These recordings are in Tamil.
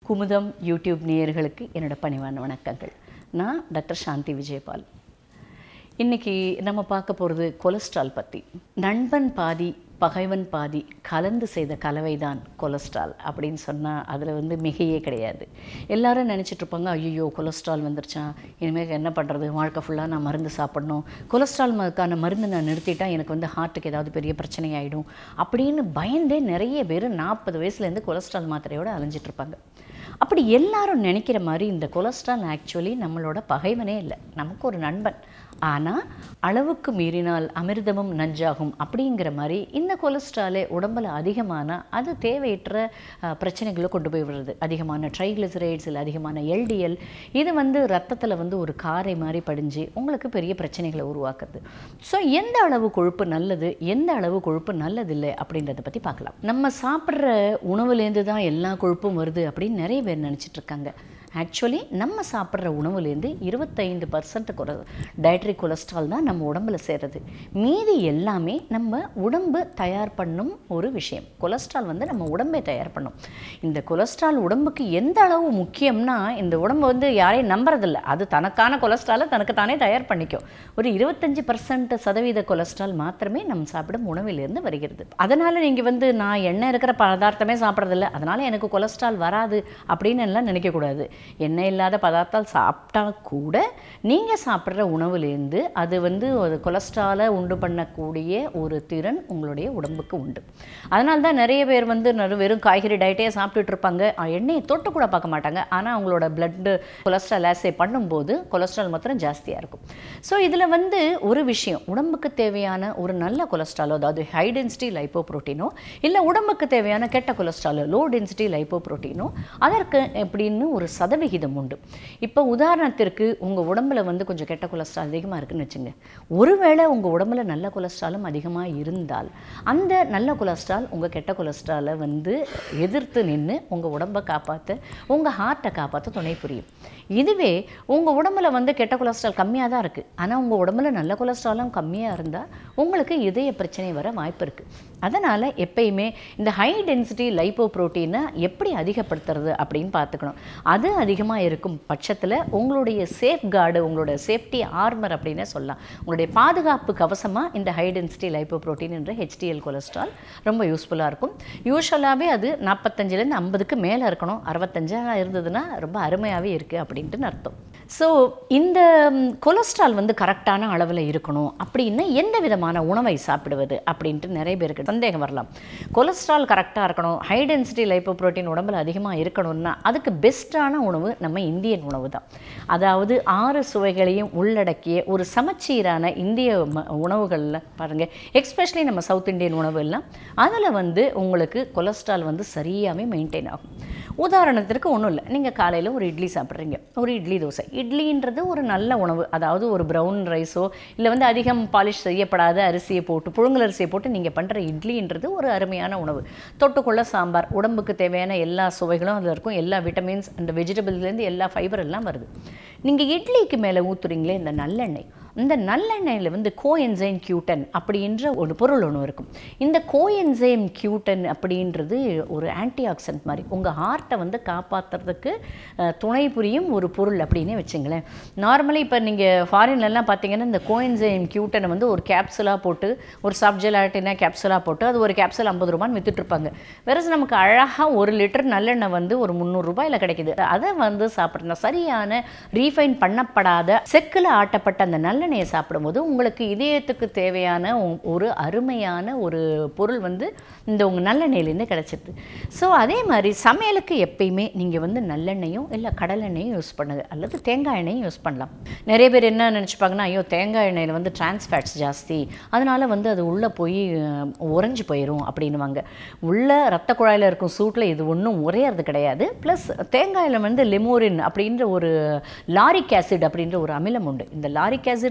குமுதம் யூடியூப் நேயர்களுக்கு என்னோட பணிவான வணக்கங்கள் நான் டாக்டர் சாந்தி விஜயபால் இன்னைக்கு நம்ம பார்க்க போகிறது கொலஸ்ட்ரால் பற்றி நண்பன் பாதி பகைவன் பாதி கலந்து செய்த கலவை தான் கொலஸ்ட்ரால் அப்படின்னு சொன்னால் அதில் வந்து மிகையே கிடையாது எல்லாரும் நினச்சிட்டு இருப்பாங்க ஐயோ கொலஸ்ட்ரால் வந்துருச்சான் இனிமேல் என்ன பண்ணுறது வாழ்க்கை ஃபுல்லாக நான் மருந்து சாப்பிடணும் கொலஸ்ட்ரால்க்கான மருந்து நான் நிறுத்திட்டா எனக்கு வந்து ஹார்ட்டுக்கு ஏதாவது பெரிய பிரச்சனை ஆகிடும் அப்படின்னு பயந்தே நிறைய பேர் நாற்பது வயசுலேருந்து கொலஸ்ட்ரால் மாத்திரையோடு அலைஞ்சிட்டு இருப்பாங்க அப்படி எல்லாரும் நினைக்கிற மாதிரி இந்த கொலஸ்ட்ரால் ஆக்சுவலி நம்மளோட பகைவனே இல்லை நமக்கு ஒரு நண்பன் ஆனால் அளவுக்கு மீறினால் அமிர்தமும் நஞ்சாகும் அப்படிங்கிற மாதிரி இந்த கொலஸ்ட்ராலே உடம்பில் அதிகமான அது தேவையற்ற அஹ், பிரச்சனைகளை கொண்டு போய் விடுறது அதிகமான ட்ரைக்ளிசரைட்ஸ் இல்லை அதிகமான எல்டிஎல் இது வந்து ரத்தத்தில் வந்து ஒரு காரை மாதிரி படிஞ்சு உங்களுக்கு பெரிய பிரச்சனைகளை உருவாக்குது ஸோ எந்த அளவு கொழுப்பு நல்லது எந்த அளவு கொழுப்பு நல்லதில்லை அப்படின்றத பற்றி பார்க்கலாம் நம்ம சாப்பிட்ற உணவுலேருந்து தான் எல்லா கொழுப்பும் வருது அப்படின்னு நிறைய பேர் நினச்சிட்டு இருக்காங்க ஆக்சுவலி நம்ம சாப்பிட்ற உணவுலேருந்து இருபத்தைந்து பர்சன்ட் குறை டயட்ரி கொலஸ்ட்ரால் தான் நம்ம உடம்புல சேருது மீதி எல்லாமே நம்ம உடம்பு தயார் பண்ணும் ஒரு விஷயம் கொலஸ்ட்ரால் வந்து நம்ம உடம்பே தயார் பண்ணும் இந்த கொலஸ்ட்ரால் உடம்புக்கு எந்த அளவு முக்கியம்னா இந்த உடம்பு வந்து யாரையும் நம்புறதில்ல அது தனக்கான கொலஸ்ட்ராலை தனக்கு தானே தயார் பண்ணிக்கும் ஒரு இருபத்தஞ்சி பர்சன்ட் சதவீத கொலஸ்ட்ரால் மாத்திரமே நம்ம சாப்பிடும் உணவிலிருந்து வருகிறது அதனால் நீங்கள் வந்து நான் எண்ணெய் இருக்கிற பதார்த்தமே சாப்பிட்றதில்ல அதனால் எனக்கு கொலஸ்ட்ரால் வராது அப்படின்னு எல்லாம் நினைக்கக்கூடாது எண்ணெய் இல்லாத பதார்த்தம் சாப்பிட்டா கூட நீங்கள் சாப்பிட்ற உணவுலேருந்து அது வந்து ஒரு கொலஸ்ட்ராலை உண்டு பண்ணக்கூடிய ஒரு திறன் உங்களுடைய உடம்புக்கு உண்டு அதனால தான் நிறைய பேர் வந்து நறு- வெறும் காய்கறி டயட்டே சாப்பிட்டுட்டு இருப்பாங்க அஹ் எண்ணெயை தொட்டு கூட பார்க்க மாட்டாங்க ஆனால் அவங்களோட பிளட்டு கொலஸ்ட்ரால் ஆசை பண்ணும்போது கொலஸ்ட்ரால் மாத்திரம் ஜாஸ்தியாக இருக்கும் ஸோ இதில் வந்து ஒரு விஷயம் உடம்புக்கு தேவையான ஒரு நல்ல கொலஸ்ட்ராலோ அதாவது ஹை டென்சிட்டி லைப்போ ப்ரோட்டீனோ இல்லை உடம்புக்கு தேவையான கெட்ட கொலஸ்ட்ராலோ லோ டென்சிட்டி லைப்போ ப்ரோட்டீனோ அதற்கு எப்படின்னு ஒரு சதவிகிதம் உண்டு இப்போ உதாரணத்திற்கு உங்கள் உடம்புல வந்து கொஞ்சம் கெட்ட கொலஸ்ட்ரால் அதிகமாக இருக்குன்னு வச்சுங்க ஒருவேளை உங்கள் உடம்புல நல்ல கொலஸ்ட்ராலும் அதிகமாக இருந்தால் அந்த நல்ல கொலஸ்ட்ரால் உங்கள் கெட்ட கொலஸ்ட்ராலை வந்து எதிர்த்து நின்று உங்கள் உடம்பை காப்பாற்ற உங்கள் ஹார்ட்டை காப்பாற்ற துணை புரியும் இதுவே உங்கள் உடம்புல வந்து கெட்ட கொலஸ்ட்ரால் கம்மியாக தான் இருக்குது ஆனால் உங்கள் உடம்புல நல்ல கொலஸ்ட்ராலும் கம்மியாக இருந்தால் உங்களுக்கு இதய பிரச்சனை வர வாய்ப்பு இருக்குது அதனால் எப்பயுமே இந்த ஹை டென்சிட்டி லைப்போ ப்ரோட்டீனை எப்படி அதிகப்படுத்துறது அப்படின்னு பார்த்துக்கணும் அது அதிகமாக இருக்கும் பட்சத்தில் உங்களுடைய சேஃப் கார்டு உங்களோட சேஃப்டி ஆர்மர் அப்படின்னே சொல்லலாம் உங்களுடைய பாதுகாப்பு கவசமாக இந்த ஹை டென்சிட்டி லைப்போ ப்ரோட்டீன் என்ற ஹெச்டிஎல் கொலஸ்ட்ரால் ரொம்ப யூஸ்ஃபுல்லாக இருக்கும் யூஸ்வலாகவே அது நாற்பத்தஞ்சிலேருந்து ஐம்பதுக்கு மேலே இருக்கணும் அறுபத்தஞ்சாக இருந்ததுன்னா ரொம்ப அருமையாகவே இருக்குது அப்படின்ட்டு அர்த்தம் ஸோ இந்த ம், கொலஸ்ட்ரால் வந்து கரெக்டான அளவில் இருக்கணும் அப்படின்னா எந்த விதமான உணவை சாப்பிடுவது அப்படின்ட்டு நிறைய பேருக்கு சந்தேகம் வரலாம் கொலஸ்ட்ரால் கரெக்டாக இருக்கணும் ஹை டென்சிட்டி லைப்போ ப்ரோட்டீன் உடம்புல அதிகமாக இருக்கணும்னா அதுக்கு பெஸ்ட்டான உணவு நம்ம இந்தியன் உணவு தான் அதாவது ஆறு சுவைகளையும் உள்ளடக்கிய ஒரு சமச்சீரான இந்திய ம- உணவுகளில் பாருங்கள் எக்ஸ்பெஷலி நம்ம சவுத் இந்தியன் உணவு எல்லாம் அதில் வந்து உங்களுக்கு கொலஸ்ட்ரால் வந்து சரியாகவே மெயின்டைன் ஆகும் உதாரணத்திற்கு ஒன்றும் இல்லை நீங்கள் காலையில் ஒரு இட்லி சாப்பிட்றீங்க ஒரு இட்லி தோசை இட்லின்றது ஒரு நல்ல உணவு அதாவது ஒரு ப்ரௌன் ரைஸோ இல்லை வந்து அதிகம் பாலிஷ் செய்யப்படாத அரிசியை போட்டு புழுங்கல் அரிசியை போட்டு நீங்கள் பண்ணுற இட்லின்றது ஒரு அருமையான உணவு தொட்டுக்குள்ள சாம்பார் உடம்புக்கு தேவையான எல்லா சுவைகளும் அதில் இருக்கும் எல்லா விட்டமின்ஸ் அந்த வெஜிடபிள்ஸ்லேருந்து எல்லா ஃபைபர் எல்லாம் வருது நீங்கள் இட்லிக்கு மேலே ஊற்றுறீங்களே இந்த நல்லெண்ணெய் இந்த நல்லெண்ணெயில் வந்து கோஎன்சைம் கியூட்டன் அப்படின்ற ஒரு பொருள் ஒன்று இருக்கும் இந்த கோஎன்சைம் கியூட்டன் அப்படின்றது ஒரு ஆன்டி ஆக்சிடென்ட் மாதிரி உங்கள் ஹார்ட்டை வந்து காப்பாற்றுறதுக்கு அஹ், துணை புரியும் ஒரு பொருள் அப்படின்னே வச்சுங்களேன் நார்மலி இப்போ நீங்கள் ஃபாரின்லலாம் பார்த்தீங்கன்னா இந்த கோஎன்சைம் கியூட்டனை வந்து ஒரு கேப்சுலாக போட்டு ஒரு சப்ஜெலாட்டினா கேப்சுலாக போட்டு அது ஒரு கேப்சூல் ஐம்பது ரூபான்னு வித்துட்ருப்பாங்க வெறும் நமக்கு அழகாக ஒரு லிட்டர் நல்லெண்ணெய் வந்து ஒரு முந்நூறுரூபாயில் கிடைக்குது அதை வந்து சாப்பிட்றணும் சரியான ரீஃபைன் பண்ணப்படாத செக்கில் ஆட்டப்பட்ட அந்த நல்லெண்ணெயை சாப்பிடும்போது உங்களுக்கு இதயத்துக்கு தேவையான ஒ- ஒரு அருமையான ஒரு பொருள் வந்து இந்த உங்கள் நல்லெண்ணெயிலேருந்து கிடச்சிது ஸோ அதே மாதிரி சமையலுக்கு எப்பயுமே நீங்கள் வந்து நல்லெண்ணெயும் இல்லை கடலெண்ணெயும் யூஸ் பண்ணுங்க அல்லது தேங்காய் எண்ணெயும் யூஸ் பண்ணலாம் நிறைய பேர் என்ன நினச்சிப்பாங்கன்னா ஐயோ தேங்காய் எண்ணெயில் வந்து trans fats ஜாஸ்தி அதனால் வந்து அது உள்ளே போய் அஹ், உறைஞ்சு போயிடும் அப்படின்னுவாங்க உள்ள ரத்த குழாயில் இருக்கும் சூட்டில் இது ஒன்றும் உறையறது கிடையாது ப்ளஸ் தேங்காயில் வந்து லெமோரின் அப்படின்ற ஒரு லாரிக் ஆசிட் அப்படின்ற ஒரு அமிலம் உண்டு இந்த லாரிக் ஆசிட்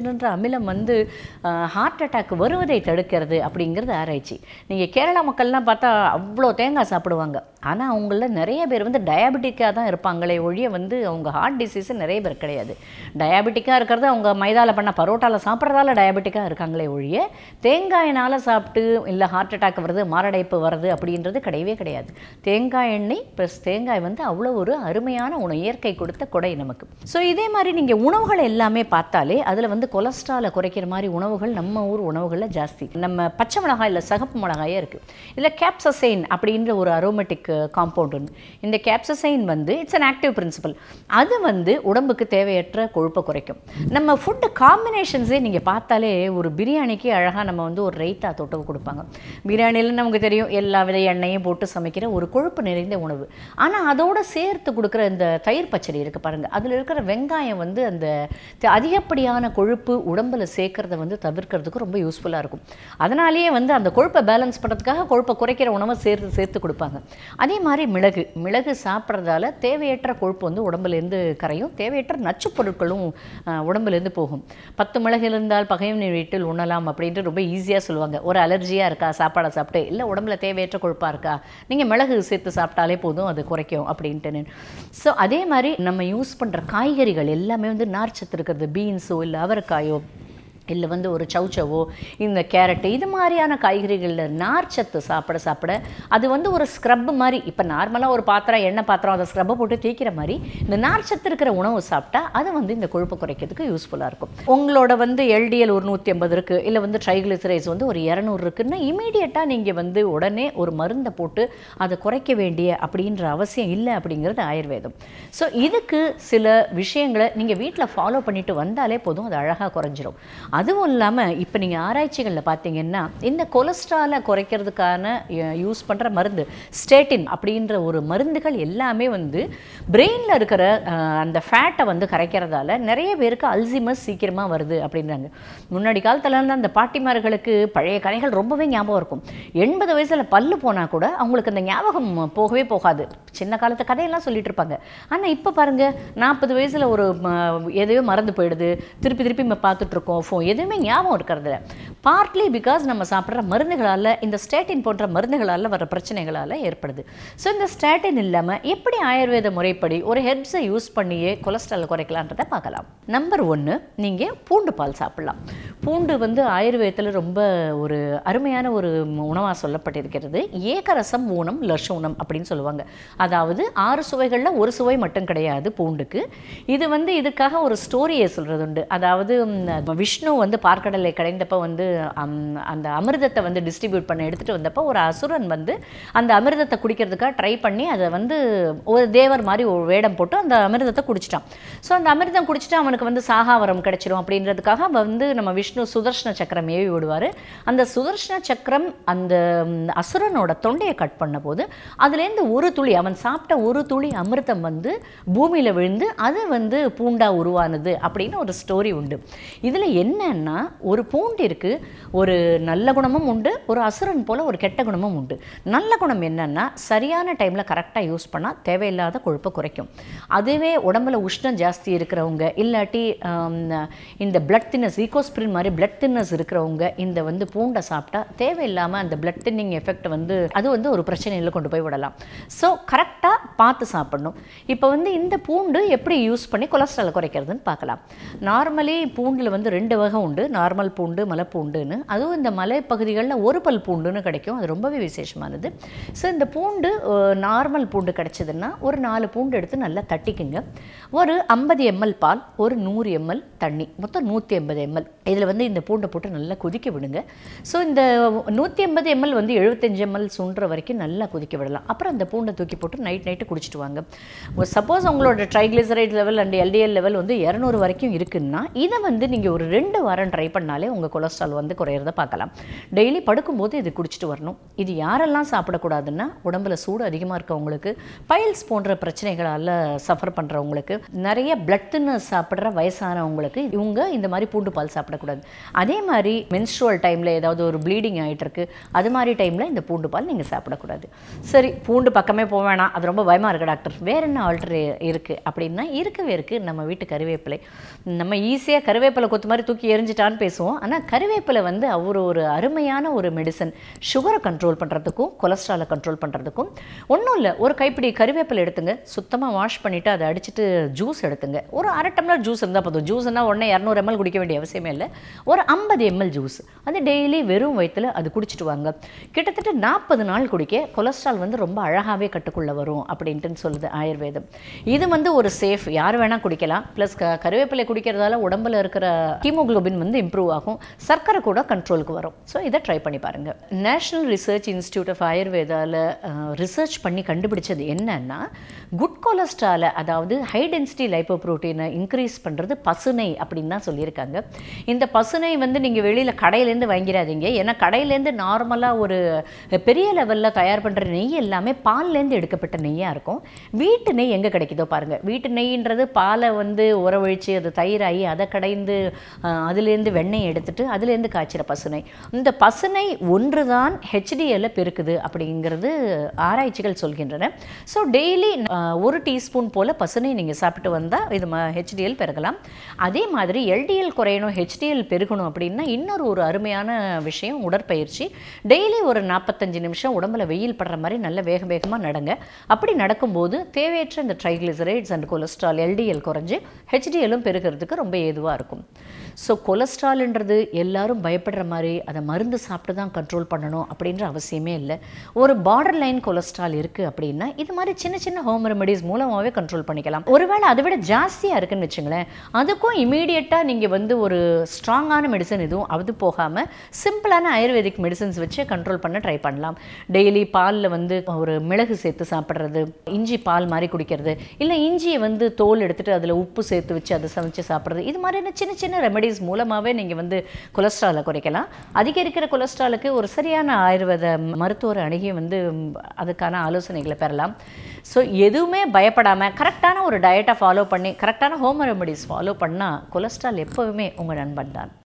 ஆக்சிஜன்ன்ற அமிலம் வந்து ஹார்ட் அட்டாக் வருவதை தடுக்கிறது அப்படிங்கிறது ஆராய்ச்சி நீங்கள் கேரளா மக்கள்லாம் பார்த்தா அவ்வளோ தேங்காய் சாப்பிடுவாங்க ஆனால் அவங்கள நிறைய பேர் வந்து டயாபெட்டிக்காக தான் இருப்பாங்களே ஒழிய வந்து அவங்க ஹார்ட் டிசீஸ் நிறைய பேர் கிடையாது டயாபெட்டிக்காக இருக்கிறது அவங்க மைதாவில் பண்ண பரோட்டாவில் சாப்பிட்றதால டயாபெட்டிக்காக இருக்காங்களே ஒழிய தேங்காயினால் சாப்பிட்டு இல்லை ஹார்ட் அட்டாக் வருது மாரடைப்பு வருது அப்படின்றது கிடையவே கிடையாது தேங்காய் எண்ணெய் ப்ளஸ் தேங்காய் வந்து அவ்வளோ ஒரு அருமையான உணவு இயற்கை கொடுத்த கொடை நமக்கு ஸோ இதே மாதிரி நீங்கள் உணவுகள் எல்லாமே பார்த்தாலே அதில் வந்து கொலஸ்ட்ராலை குறைக்கிற மாதிரி உணவுகள் நம்ம ஊர் உணவுகளில் ஜாஸ்தி நம்ம பச்சை மிளகாய் இல்லை சகப்பு மிளகாயே இருக்குது இதில் கேப்சசைன் அப்படின்ற ஒரு அரோமேட்டிக் காம்பவுண்ட் ஒன்று இந்த கேப்சசைன் வந்து இட்ஸ் அன் ஆக்டிவ் பிரின்சிபல் அது வந்து உடம்புக்கு தேவையற்ற கொழுப்பை குறைக்கும் நம்ம ஃபுட்டு காம்பினேஷன்ஸே நீங்கள் பார்த்தாலே ஒரு பிரியாணிக்கு அழகாக நம்ம வந்து ஒரு ரைத்தா தொட்டவு கொடுப்பாங்க பிரியாணியில் நமக்கு தெரியும் எல்லா வித எண்ணெயும் போட்டு சமைக்கிற ஒரு கொழுப்பு நிறைந்த உணவு ஆனால் அதோட சேர்த்து கொடுக்குற இந்த தயிர் பச்சடி இருக்குது பாருங்கள் அதில் இருக்கிற வெங்காயம் வந்து அந்த த- அதிகப்படியான கொழுப்பு உடம்பில் சேர்க்கறத வந்து தவிர்க்கிறதுக்கு ரொம்ப யூஸ்ஃபுல்லாக இருக்கும் அதனாலேயே வந்து அந்த கொழுப்பை பேலன்ஸ் பண்ணுறதுக்காக கொழுப்பை குறைக்கிற உணவை சேர்த்து சேர்த்து கொடுப்பாங்க அதே மாதிரி மிளகு மிளகு சாப்பிட்றதால தேவையற்ற கொழுப்பு வந்து உடம்புலேருந்து கரையும் தேவையற்ற நச்சுப் பொருட்களும் அஹ், உடம்புலேருந்து போகும் பத்து மிளகு இருந்தால் பகையும் நீ வீட்டில் உண்ணலாம் அப்படின்ட்டு ரொம்ப ஈஸியாக சொல்லுவாங்க ஒரு அலர்ஜியாக இருக்கா சாப்பாடை சாப்பிட்டு இல்லை உடம்புல தேவையற்ற கொழுப்பாக இருக்கா நீங்கள் மிளகு சேர்த்து சாப்பிட்டாலே போதும் அது குறைக்கும் அப்படின்ட்டு ஸோ அதே மாதிரி நம்ம யூஸ் பண்ணுற காய்கறிகள் எல்லாமே வந்து நார்ச்சத்து இருக்கிறது பீன்ஸோ இல்லை அவரைக்காயோ இல்லை வந்து ஒரு சவுச்சவோ இந்த கேரட்டு இது மாதிரியான காய்கறிகளில் நார்ச்சத்து சாப்பிட சாப்பிட அது வந்து ஒரு ஸ்க்ரப் மாதிரி இப்போ நார்மலாக ஒரு பாத்திரம் எண்ணெய் பாத்திரம் அதை ஸ்க்ரப்பை போட்டு தேய்க்கிற மாதிரி இந்த நார்ச்சத்து இருக்கிற உணவு சாப்பிட்டா அது வந்து இந்த கொழுப்பு குறைக்கிறதுக்கு யூஸ்ஃபுல்லாக இருக்கும் உங்களோட வந்து எல்டிஎல் ஒரு நூற்றி ஐம்பது இருக்குது இல்லை வந்து ட்ரைகிளிசரைஸ் வந்து ஒரு இரநூறு இருக்குன்னா இமீடியட்டாக நீங்கள் வந்து உடனே ஒரு மருந்தை போட்டு அதை குறைக்க வேண்டிய அப்படின்ற அவசியம் இல்லை அப்படிங்கிறது ஆயுர்வேதம் ஸோ இதுக்கு சில விஷயங்களை நீங்கள் வீட்டில் ஃபாலோ பண்ணிட்டு வந்தாலே போதும் அது அழகாக குறைஞ்சிரும் அதுவும் இல்லாமல் இப்போ நீங்கள் ஆராய்ச்சிகளில் பார்த்தீங்கன்னா இந்த கொலஸ்ட்ராலை குறைக்கிறதுக்கான யூஸ் பண்ணுற மருந்து ஸ்டேட்டின் அப்படின்ற ஒரு மருந்துகள் எல்லாமே வந்து பிரெயினில் இருக்கிற அஹ், அந்த ஃபேட்டை வந்து கரைக்கிறதால நிறைய பேருக்கு அல்சிமஸ் சீக்கிரமாக வருது அப்படின்றாங்க முன்னாடி காலத்துல இருந்து அந்த பாட்டிமார்களுக்கு பழைய கதைகள் ரொம்பவே ஞாபகம் இருக்கும் எண்பது வயசில் பல்லு போனால் கூட அவங்களுக்கு அந்த ஞாபகம் போகவே போகாது சின்ன காலத்து கதையெல்லாம் சொல்லிட்டு இருப்பாங்க ஆனால் இப்போ பாருங்க நாற்பது வயசில் ஒரு ம, எதையோ மறந்து போயிடுது திருப்பி திருப்பி நம்ம பார்த்துட்டு இருக்கோம் ஃபோன் எதுவுமே ஞாபகம் இருக்கிறதில்ல பார்ட்லி பிகாஸ் நம்ம சாப்பிட்ற மருந்துகளால் இந்த ஸ்டேட்டின் போன்ற மருந்துகளால் வர பிரச்சனைகளால் ஏற்படுது ஸோ இந்த ஸ்டேட்டின் இல்லாமல் எப்படி ஆயுர்வேத முறைப்படி ஒரு ஹெர்ப்ஸை யூஸ் பண்ணியே கொலஸ்ட்ரால் குறைக்கலான்றதை பார்க்கலாம் நம்பர் ஒன்று நீங்கள் பூண்டு பால் சாப்பிடலாம் பூண்டு வந்து ஆயுர்வேதத்தில் ரொம்ப ஒரு அருமையான ஒரு உணவாக சொல்லப்பட்டிருக்கிறது ஏகரசம் ஊனம் லஷூனம் அப்படின்னு சொல்லுவாங்க அதாவது ஆறு சுவைகளில் ஒரு சுவை மட்டும் கிடையாது பூண்டுக்கு இது வந்து இதுக்காக ஒரு ஸ்டோரியை சொல்கிறது உண்டு அதாவது ம், விஷ்ணு வந்து பார்க்கடலை கடைந்தப்ப வந்து அம், அந்த அமிர்தத்தை வந்து டிஸ்ட்ரிபியூட் பண்ண எடுத்துகிட்டு வந்தப்போ ஒரு அசுரன் வந்து அந்த அமிர்தத்தை குடிக்கிறதுக்காக ட்ரை பண்ணி அதை வந்து ஒரு தேவர் மாதிரி ஒரு வேடம் போட்டு அந்த அமிர்தத்தை குடிச்சிட்டான் ஸோ அந்த அமிர்தம் குடிச்சிட்டு அவனுக்கு வந்து சாகாவரம் கிடைச்சிரும் அப்படின்றதுக்காக வந்து நம்ம விஷ்ணு சுதர்ஷன சக்கரம் ஏவி விடுவார் அந்த சுதர்ஷன சக்கரம் அந்த ம், அசுரனோட தொண்டையை கட் பண்ண போது அதுலேருந்து ஒரு துளி அவன் சாப்பிட்ட ஒரு துளி அமிர்தம் வந்து பூமியில் விழுந்து அது வந்து பூண்டா உருவானது அப்படின்னு ஒரு ஸ்டோரி உண்டு இதில் என்னன்னா ஒரு பூண்டு இருக்கு ஒரு நல்ல குணமும் உண்டு ஒரு அசுரன் போல ஒரு கெட்ட குணமும் உண்டு நல்ல குணம் என்னன்னா சரியான டைமில் கரெக்டாக யூஸ் பண்ணால் தேவையில்லாத கொழுப்பை குறைக்கும் அதுவே உடம்புல உஷ்ணம் ஜாஸ்தி இருக்கிறவங்க இல்லாட்டி ஆம், இந்த பிளட் தின்னஸ் ஈகோஸ்பிரின் மாதிரி பிளட் தின்னஸ் இருக்கிறவங்க இந்த வந்து பூண்டை சாப்பிட்டா தேவையில்லாமல் அந்த பிளட் தின்னிங் எஃபெக்ட் வந்து அது வந்து ஒரு பிரச்சனையில் கொண்டு போய் விடலாம் ஸோ கரெக்டாக பார்த்து சாப்பிடணும் இப்போ வந்து இந்த பூண்டு எப்படி யூஸ் பண்ணி கொலஸ்ட்ரால் குறைக்கிறதுன்னு பார்க்கலாம் நார்மலி பூண்டில் வந்து ரெண்டு வகை உண்டு நார்மல் பூண்டு மலைப்பூண்டுன்னு அதுவும் இந்த மலைப்பகுதிகளில் ஒரு பல் பூண்டுன்னு கிடைக்கும் அது ரொம்பவே விசேஷமானது ஸோ இந்த பூண்டு நார்மல் பூண்டு கிடைச்சதுன்னா ஒரு நாலு பூண்டு எடுத்து நல்லா தட்டிக்குங்க ஒரு ஐம்பது எம்எல் பால் ஒரு நூறு எம்எல் தண்ணி மொத்தம் நூற்றி எண்பது எம்எல் இதில் வந்து இந்த பூண்டை போட்டு நல்லா கொதிக்க விடுங்க ஸோ இந்த நூற்றி எண்பது எம்எல் வந்து எழுபத்தஞ்சு எம்எல் சுண்டுற வரைக்கும் நல்லா கொதிக்க விடலாம் அப்புறம் அந்த பூண்டை தூக்கி போட்டு நைட் நைட்டு குடிச்சிட்டு வாங்க சப்போஸ் உங்களோட triglyceride level and LDL level வந்து இரநூறு வரைக்கும் இருக்குன்னா இதை வந்து நீங்கள் ஒரு ரெண்டு வாரம் ட்ரை பண்ணாலே உங்கள் கொலஸ்ட்ரால் வந்து குறையிறத பார்க்கலாம் டெய்லி படுக்கும்போது இது குடிச்சிட்டு வரணும் இது யாரெல்லாம் சாப்பிடக்கூடாதுன்னா உடம்புல சூடு அதிகமாக இருக்கவங்களுக்கு பைல்ஸ் போன்ற பிரச்சனைகளால் சஃபர் பண்ணுறவங்களுக்கு நிறைய பிளட் தின்னு சாப்பிட்ற வயசானவங்களுக்கு இவங்க இந்த மாதிரி பூண்டு பால் சாப்பிடக்கூடாது சாப்பிடக்கூடாது அதே மாதிரி மென்ஸ்ட்ருவல் டைமில் ஏதாவது ஒரு ப்ளீடிங் ஆகிட்டு இருக்கு அது மாதிரி டைமில் இந்த பூண்டு பால் நீங்கள் சாப்பிடக்கூடாது சரி பூண்டு பக்கமே போக வேணாம் அது ரொம்ப பயமாக இருக்குது டாக்டர் வேற என்ன ஆல்டர் இருக்குது அப்படின்னா இருக்கவே இருக்குது நம்ம வீட்டு கருவேப்பிலை நம்ம ஈஸியாக கருவேப்பிலை கொத்து மாதிரி தூக்கி எரிஞ்சிட்டான்னு பேசுவோம் ஆனால் கருவேப்பிலை வந்து அவர் ஒரு அருமையான ஒரு மெடிசன் சுகரை கண்ட்ரோல் பண்ணுறதுக்கும் கொலஸ்ட்ராலை கண்ட்ரோல் பண்ணுறதுக்கும் ஒன்றும் இல்லை ஒரு கைப்பிடி கருவேப்பிலை எடுத்துங்க சுத்தமாக வாஷ் பண்ணிவிட்டு அதை அடிச்சிட்டு ஜூஸ் எடுத்துங்க ஒரு அரை டம்ளர் ஜூஸ் இருந்தால் போதும் ஜூஸ்னா உடனே இரநூறு எம்எல் குடிக்க வேண்டிய அவசியமே இல்லை ஒரு ஐம்பது எம்எல் ஜூஸ் அது டெய்லி வெறும் வயிற்றில் அது குடிச்சிட்டு வாங்க கிட்டத்தட்ட நாற்பது நாள் குடிக்க கொலஸ்ட்ரால் வந்து ரொம்ப அழகாகவே கட்டுக்குள்ளே வரும் அப்படின்ட்டு சொல்லுது ஆயுர்வேதம் இது வந்து ஒரு சேஃப் யார் வேணால் குடிக்கலாம் ப்ளஸ் க கருவேப்பிலை குடிக்கிறதால உடம்புல இருக்கிற ஹீமோகுளோபின் வந்து இம்ப்ரூவ் ஆகும் சர்க்கரை கூட கண்ட்ரோலுக்கு வரும் ஸோ இதை ட்ரை பண்ணி பாருங்கள் நேஷனல் ரிசர்ச் இன்ஸ்டியூட் ஆஃப் ஆயுர்வேதாவில் ரிசர்ச் பண்ணி கண்டுபிடிச்சது என்னன்னா குட் கொலஸ்ட்ராலை அதாவது ஹை டென்சிட்டி லைப்போ ப்ரோட்டீனை இன்க்ரீஸ் பண்ணுறது பசுனை அப்படின்னு தான் சொல்லியிருக்காங்க இந்த பசுனை வந்து நீங்கள் வெளியில் கடையிலேருந்து வாங்கிடாதீங்க ஏன்னா கடையிலேருந்து நார்மலாக ஒரு பெரிய லெவலில் தயார் பண்ணுற நெய் எல்லாமே பால்லேருந்து எடுக்கப்பட்ட நெய்யாக இருக்கும் வீட்டு நெய் எங்கே கிடைக்குதோ பாருங்கள் வீட்டு நெய்ன்றது பாலை வந்து உறவழித்து அது தயிராகி அதை கடைந்து அஹ், அதுலேருந்து வெண்ணெய் எடுத்துட்டு அதுலேருந்து காய்ச்சிற பசுனை இந்த பசுனை ஒன்று தான் ஹெச்டிஎல்ல பெருக்குது அப்படிங்கிறது ஆராய்ச்சிகள் சொல்கின்றன ஸோ டெய்லி ஒரு டீஸ்பூன் போல் பசுனை நீங்கள் சாப்பிட்டு வந்தால் இது ஹெச்டிஎல் பெருகலாம் அதே மாதிரி எல்டிஎல் குறையணும் ஹெச்டிஎல் பெருகணும் அப்படின்னா இன்னொரு ஒரு அருமையான விஷயம் உடற்பயிற்சி டெய்லி ஒரு நாற்பத்தஞ்சு நிமிஷம் உடம்புல வெயில் படுற மாதிரி நல்ல வேக வேகமாக நடங்க அப்படி நடக்கும்போது தேவையற்ற இந்த ட்ரைக்ளிசரைட்ஸ் அண்ட் கொலஸ்ட்ரால் எல்டிஎல் குறைஞ்சு ஹெச்டிஎல்லும் பெருகிறதுக்கு ரொம்ப ஏதுவாக இருக்கும் ஸோ கொலஸ்ட்ரால்ன்றது எல்லாரும் பயப்படுற மாதிரி அதை மருந்து சாப்பிட்டு தான் கண்ட்ரோல் பண்ணணும் அப்படின்ற அவசியமே இல்லை ஒரு பார்டர் லைன் கொலஸ்ட்ரால் இருக்குது அப்படின்னா இது மாதிரி சின்ன சின்ன ஹோம் ரெமெடிஸ் மூலமாகவே கண்ட்ரோல் பண்ணிக்கலாம் ஒருவேளை அதை விட ஜாஸ்தியாக இருக்குன்னு வச்சுங்களேன் அதுக்கும் இமீடியட்டாக நீங்கள் வந்து ஒரு ஸ்ட்ராங்கான மெடிசன் எதுவும் அது போகாமல் சிம்பிளான ஆயுர்வேதிக் மெடிசன்ஸ் வச்சு கண்ட்ரோல் பண்ண ட்ரை பண்ணலாம் டெய்லி பாலில் வந்து ஒரு மிளகு சேர்த்து சாப்பிட்றது இஞ்சி பால் மாதிரி குடிக்கிறது இல்லை இஞ்சியை வந்து தோல் எடுத்துட்டு அதில் உப்பு சேர்த்து வச்சு அதை சமைச்சு சாப்பிட்றது இது மாதிரியான சின்ன சின்ன ரெமெடிஸ் மூலமாகவே நீங்கள் வந்து கொலஸ்ட்ராலை குறைக்கலாம் அதிகரிக்கிற கொலஸ்ட்ராலுக்கு ஒரு சரியான ஆயுர்வேத மருத்துவர் அணுகி வந்து ம், அதுக்கான ஆலோசனைகளை பெறலாம் ஸோ எதுவுமே பயப்படாமல் கரெக்டான ஒரு டயட்டை ஃபாலோ பண்ணி கரெக்டான ஹோம் ரெமெடிஸ் ஃபாலோ பண்ணால் கொலஸ்ட்ரால் எப்போவுமே உங்கள் நண்பன் தான்